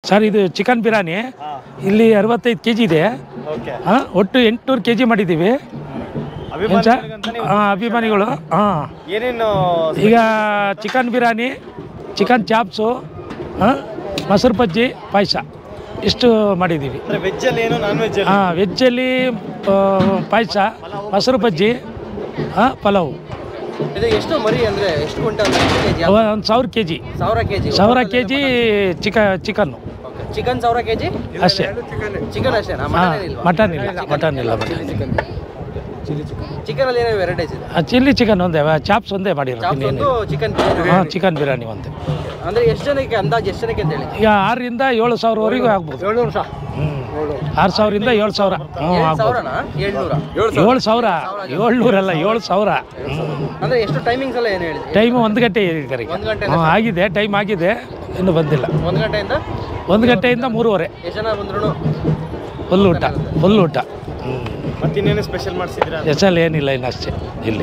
sir ಇದು chicken biryani ಇಲ್ಲಿ ಅರವತ್ತೈದು ಕೆ ಜಿ ಇದೆ ಓಕೆ ಹಾಂ ಒಟ್ಟು ಎಂಟುನೂರು ಕೆ ಜಿ ಮಾಡಿದ್ದೀವಿ ಏನು ಸರ್ ಹಾಂ ಅಭಿಮಾನಿಗಳು ಹಾಂ ಏನೇನು ಈಗ ಚಿಕನ್ ಬಿರಿಯಾನಿ ಚಿಕನ್ ಚಾಪ್ಸು ಹಾಂ ಮೊಸರು ಬಜ್ಜಿ ಪಾಯಸ ಇಷ್ಟು ಮಾಡಿದ್ದೀವಿ ಅಂದ್ರೆ ವೆಜ್ ಅಲ್ಲಿ ಏನು ನಾನ್ ವೆಜ್ ಹಾಂ ವೆಜ್ಜಲ್ಲಿ ಪಾಯಸ ಮೊಸರು ಬಜ್ಜಿ ಹಾಂ ಪಲಾವು ಇದು ಎಷ್ಟು ಮರಿ ಅಂದ್ರೆ ಎಷ್ಟು ಕ್ವಿಂಟಲ್ ಕೆಜಿ ಒಂದು ಸಾವಿರ ಕೆ ಜಿ ಸಾವಿರ ಕೆಜಿ ಸಾವಿರ ಕೆ ಜಿ ಚಿಕ ಚಿಕನ್ನು ಚಿಕನ್ ಸಾವಿರ ಕೆಜಿ ಅಷ್ಟೇ ಚಿಕನ್ ಅಷ್ಟೇನಾ ಹಾಂ ಮಟನ್ ಏನಿಲ್ವಾ ಮಟನ್ ಇಲ್ಲ ಮಟನ್ ಇಲ್ಲ ಮಟನ್ ಚಿಕನ್ ಅಲ್ಲಿ ಏನೇನು ವೆರೈಟೀಸ್ ಇದೆ ಚಿಲ್ಲಿ ಚಿಕನ್ ಒಂದೇ ಚಾಪ್ಸ್ ಒಂದೇ ಮಾಡಿರೋದು ಚಾಪ್ಸ್ ಒಂದು ಇನ್ನೇನಿಲ್ಲ ಚಿಕನ್ ಹಾಂ ಚಿಕನ್ ಬಿರಿಯಾನಿ ಒಂದೇ ಅಂದ್ರೆ ಎಷ್ಟು ಜನಕ್ಕೆ ಅಂದಾಜು ಎಷ್ಟು ಜನಕ್ಕೆ ಅಂತ ಹೇಳಿ ಈಗ ಆರರಿಂದ ಏಳು ಸಾವಿರವರೆಗೂ ಆಗ್ಬೋದು ಏಳ್ನೂರು ಸಹ ಹ್ಞೂ ಆರು ಸಾವಿರದಿಂದ ಏಳು ಸಾವಿರ ಹ್ಞೂ ಏಳು ಆಗ್ಬೋದು ಸಾವಿರನಾ ಏಳ್ನೂರ ಏಳು ಸಾವಿರ ಏಳ್ನೂರಲ್ಲ ಏಳು ಸಾವಿರ ಅಂದ್ರೆ ಎಷ್ಟು ಟೈಮಿಂಗ್ಸ್ ಎಲ್ಲ ಏನು ಹೇಳಿದ್ರಿ ಟೈಮು ಒಂದು ಗಂಟೆ ಹೇಳಿದ್ದಾರೆ ಈಗ ಒಂದು ಗಂಟೆ ಹ್ಞೂ ಆಗಿದೆ ಟೈಮ್ ಆಗಿದೆ ಇನ್ನೂ ಬಂದಿಲ್ಲ ಒಂದು ಗಂಟೆಯಿಂದ ಒಂದು ಗಂಟೆಯಿಂದ ಮೂರುವರೆ ಎಷ್ಟು ಜನ ಬಂದ್ರು ಫುಲ್ ಊಟ ಫುಲ್ ಊಟ ಹ್ಞೂ ಮತ್ತೆ ಇನ್ನೇನು ಸ್ಪೆಷಲ್ ಮಾಡಿಸಿದ್ರ ಹೆಸಲ್ ಏನಿಲ್ಲ ಇನ್ನು ಅಷ್ಟೇ ಇಲ್ಲಿ